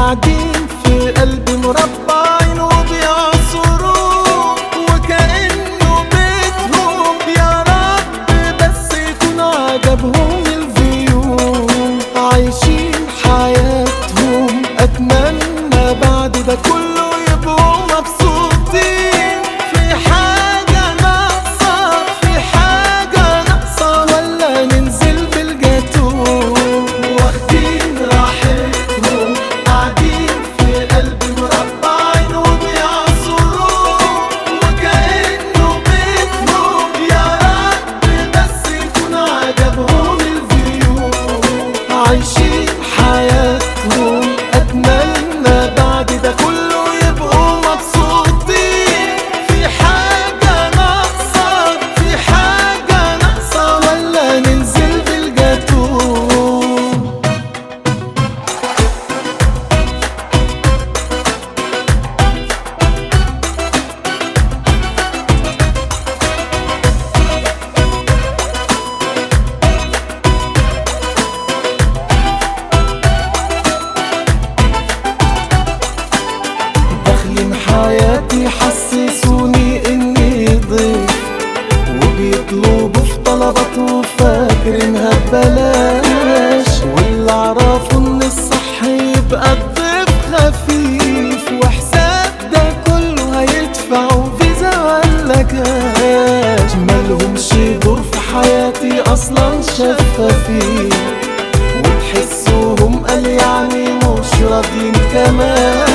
قاعدين في قلب مربعين وبيعصروا وكأنه بيتهم يا رب بس يكون عجبهم الفيو عايشين حياتهم أتمنى بعد ده كله يبقوا مبسوطين في حاجة ناقصة في حاجة ناقصة ولا ننزل بالجاتو واخدين راحتهم قاعدين في قلب مربعين وبيعصروا وكأنه بيتهم يا رب بس يكون عجبهم الفيو عايشين حياتهم أتمنى بعد ده كله يبقوا مبسوطين في حاجة ناقصة في حاجة ناقصة ولا ننزل بالجاتو داخلين حياتي حسسوني اني ضيف وبيطلبوا في طلبات وفاكرينها ببلاش واللي اعرفه ان الصح يبقى الضيف خفيف وحساب ده كله هيدفعوا فيزا ولا كاش مالهمش دور في حياتي اصلا شفافين وتحسوهم قال يعني مش راضيين كمان